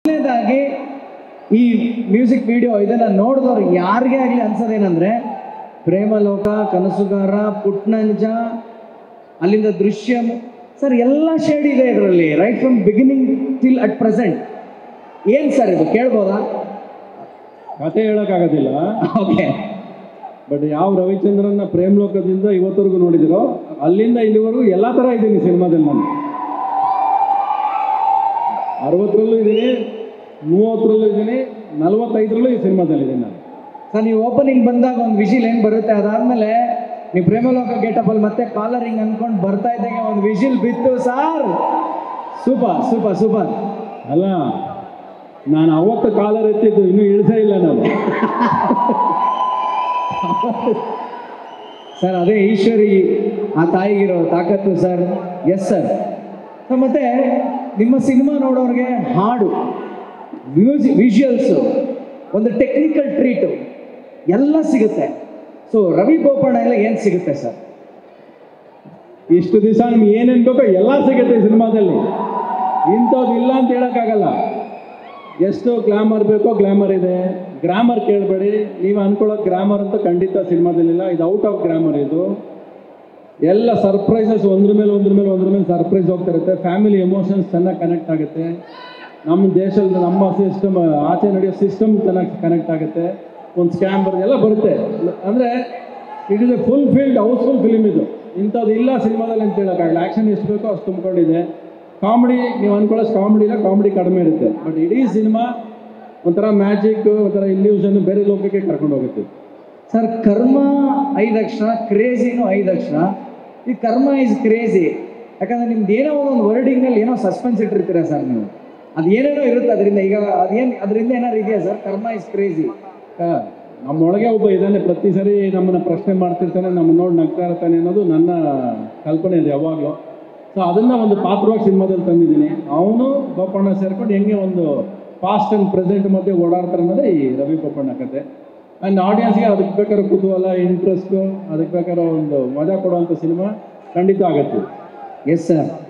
ಮೊದಲನೇದಾಗಿ ಈ music video ಇದನ್ನ ನೋಡಿದವ್ರು ಯಾರಿಗೇ ಆಗಲಿ ಅನ್ಸೋದೇನಂದ್ರೆ ಪ್ರೇಮಲೋಕ ಕನಸುಗಾರ ಪುಟ್ನಂಜ ಅಲ್ಲಿಂದ ದೃಶ್ಯಂ ಸರ್ ಎಲ್ಲ ಶೇಡ್ ಇದೆ ಇದರಲ್ಲಿ right from beginning till at present ಏನು ಸರ್ ಇದು ಕೇಳ್ಬೋದಾ ಕತೆ ಹೇಳೋಕ್ಕಾಗೋದಿಲ್ಲ ಓಕೆ ಬಟ್ ಯಾವ ರವಿಚಂದ್ರನ್ನ ಪ್ರೇಮ್ ಲೋಕದಿಂದ ಇವತ್ತವರೆಗೂ ನೋಡಿದಿರೋ ಅಲ್ಲಿಂದ ಇಲ್ಲಿವರೆಗೂ ಎಲ್ಲ ಥರ ಇದ್ದೀನಿ ಸಿನಿಮಾದಲ್ಲಿ ನಾನು ಅರವತ್ತರಲ್ಲೂ ಇದ್ದೀನಿ ಮೂವತ್ತರಲ್ಲೂ ಇದ್ದೀನಿ ನಲವತ್ತೈದರಲ್ಲೂ ಈ ಸಿನಿಮಾದಲ್ಲಿ ಇದ್ದೀನಿ ನಾನು ಸರ್ ನೀವು ಓಪನಿಂಗ್ ಬಂದಾಗ ಒಂದು ವಿಜಿಲ್ ಹೆಂಗ್ ಬರುತ್ತೆ ಅದಾದ್ಮೇಲೆ ನೀವು ಪ್ರೇಮಲೋಕ ಗೇಟಪ್ ಅಲ್ಲಿ ಮತ್ತೆ ಕಾಲರ್ ಹಿಂಗ್ ಅನ್ಕೊಂಡು ಬರ್ತಾ ಇದ್ದಂಗೆ ಒಂದು ವಿಜಿಲ್ ಬಿತ್ತು ಸಾರ್ ಸೂಪರ್ ಸೂಪರ್ ಸೂಪರ್ ಅಲ್ಲ ನಾನು ಅವತ್ತು ಕಾಲರ್ ಎತ್ತಿದ್ದು ಇನ್ನೂ ಇಳಿಸೇ ಇಲ್ಲ ನಾನು ಸರ್ ಅದೇ ಈಶ್ವರಿ ಆ ತಾಯಿಗಿರೋ ತಾಕತ್ತು ಸರ್ ಎಸ್ ಸರ್ ಮತ್ತೆ ನಿಮ್ಮ ಸಿನಿಮಾ ನೋಡೋರಿಗೆ ಹಾಡು ಮ್ಯೂಸಿಕ್ ವಿಜುವಲ್ಸು ಒಂದು ಟೆಕ್ನಿಕಲ್ ಟ್ರೀಟು ಎಲ್ಲ ಸಿಗುತ್ತೆ ಸೊ ರವಿ ಬೋಪಣ್ಣ ಎಲ್ಲ ಏನು ಸಿಗುತ್ತೆ ಸರ್ ಇಷ್ಟು ದಿವಸ ನಿಮ್ಗೆ ಏನೇನು ಬೇಕೋ ಎಲ್ಲ ಸಿಗುತ್ತೆ ಈ ಸಿನಿಮಾದಲ್ಲಿ ಇಂಥದ್ದು ಇಲ್ಲ ಅಂತ ಹೇಳೋಕ್ಕಾಗಲ್ಲ ಎಷ್ಟು ಗ್ಲಾಮರ್ ಬೇಕೋ ಗ್ಲಾಮರ್ ಇದೆ ಗ್ರಾಮರ್ ಕೇಳಬೇಡಿ ನೀವು ಅನ್ಕೊಳ್ಳೋದು ಗ್ರಾಮರ್ ಅಂತ ಖಂಡಿತ ಸಿನಿಮಾದಲ್ಲಿಲ್ಲ ಇದು ಔಟ್ ಆಫ್ ಗ್ರಾಮರ್ ಇದು ಎಲ್ಲ ಸರ್ಪ್ರೈಸಸ್ ಒಂದ್ರ ಮೇಲೆ ಒಂದ್ರ ಮೇಲೆ ಒಂದ್ರ ಮೇಲೆ ಸರ್ಪ್ರೈಸ್ ಹೋಗ್ತಿರುತ್ತೆ ಫ್ಯಾಮಿಲಿ ಎಮೋಷನ್ಸ್ ಚೆನ್ನಾಗಿ ಕನೆಕ್ಟ್ ಆಗುತ್ತೆ ನಮ್ಮ ದೇಶದ ನಮ್ಮ ಸಿಸ್ಟಮ್ ಆಚೆ ನಡೆಯೋ ಸಿಸ್ಟಮ್ ಚೆನ್ನಾಗಿ ಕನೆಕ್ಟ್ ಆಗುತ್ತೆ ಒಂದು ಸ್ಕ್ಯಾಮ್ ಬರುತ್ತೆ ಎಲ್ಲ ಬರುತ್ತೆ ಅಂದರೆ it is a full field housefull film ಇದು ಇಂಥದ್ದು ಇಲ್ಲ ಸಿನಿಮಾದಲ್ಲಿ ಅಂತ ಹೇಳೋಕ್ಕಾಗಲ್ಲ ಆ್ಯಕ್ಷನ್ ಎಷ್ಟು ಬೇಕೋ ಅಷ್ಟು ತುಂಬಿಕೊಂಡಿದೆ ಕಾಮಿಡಿ ನೀವು ಅನ್ಕೊಳ್ಳೋಷ್ಟು ಕಾಮಿಡಿ ಇಲ್ಲ ಕಾಮಿಡಿ ಕಡಿಮೆ ಇರುತ್ತೆ ಬಟ್ ಇಡೀ ಸಿನಿಮಾ ಒಂಥರ ಮ್ಯಾಜಿಕ್ ಒಂಥರ ಇಲ್ಯೂಷನ್ ಬೇರೆ ಲೋಕಕ್ಕೆ ಕರ್ಕೊಂಡು ಹೋಗುತ್ತೆ ಸರ್ ಕರ್ಮ ಐದು ಅಕ್ಷರ ಕ್ರೇಜಿನೂ ಐದು ಅಕ್ಷರ ಈ ಕರ್ಮ ಇಸ್ ಕ್ರೇಜಿ ಯಾಕಂದ್ರೆ ನಿಮ್ದು ಏನೋ ಒಂದೊಂದು ವರ್ಡಿಂಗಲ್ಲಿ ಏನೋ ಸಸ್ಪೆನ್ಸ್ ಇಟ್ಟಿರ್ತೀರ ಸರ್ ನೀವು ಅದು ಏನೇನೋ ಇರುತ್ತೆ ಅದರಿಂದ ಈಗ ಅದೇನು ಅದರಿಂದ ಏನಾರು ಇದೆಯಾ ಸರ್ ಕರ್ಮ ಇಸ್ ಕ್ರೇಜಿ ಆ, ನಮ್ಮೊಳಗೆ ಒಬ್ಬ ಇದ್ದಾನೆ ಪ್ರತಿ ಸರಿ ನಮ್ಮನ್ನ ಪ್ರಶ್ನೆ ಮಾಡ್ತಿರ್ತಾನೆ ನಮ್ಮ ನೋಡಿ ನಗ್ತಾ ಇರ್ತಾನೆ ಅನ್ನೋದು ನನ್ನ ಕಲ್ಪನೆ ಇದೆ ಯಾವಾಗಲೂ ಸೊ ಅದನ್ನ ಒಂದು ಪಾತ್ರವಾಗಿ ಸಿನಿಮಾದಲ್ಲಿ ತಂದಿದ್ದೀನಿ ಅವನು ಬೋಪಣ್ಣ ಸೇರ್ಕೊಂಡು ಹೆಂಗೆ ಒಂದು ಪಾಸ್ಟ್ ಆ್ಯಂಡ್ ಪ್ರೆಸೆಂಟ್ ಮಧ್ಯೆ ಓಡಾಡ್ತಾರೆ ಅನ್ನೋದೇ ಈ ರವಿ ಬೋಪಣ್ಣ ಕತೆ ಆ್ಯಂಡ್ ಆಡಿಯನ್ಸ್ಗೆ ಅದಕ್ಕೆ ಬೇಕಾದ್ರೆ ಕುತೂಹಲ ಇಂಟ್ರೆಸ್ಟು ಅದಕ್ಕೆ ಬೇಕಾದ್ರೆ ಒಂದು ಮಜಾ ಕೊಡುವಂಥ ಸಿನಿಮಾ ಖಂಡಿತ ಆಗತ್ತೆ ಎಸ್ ಸರ್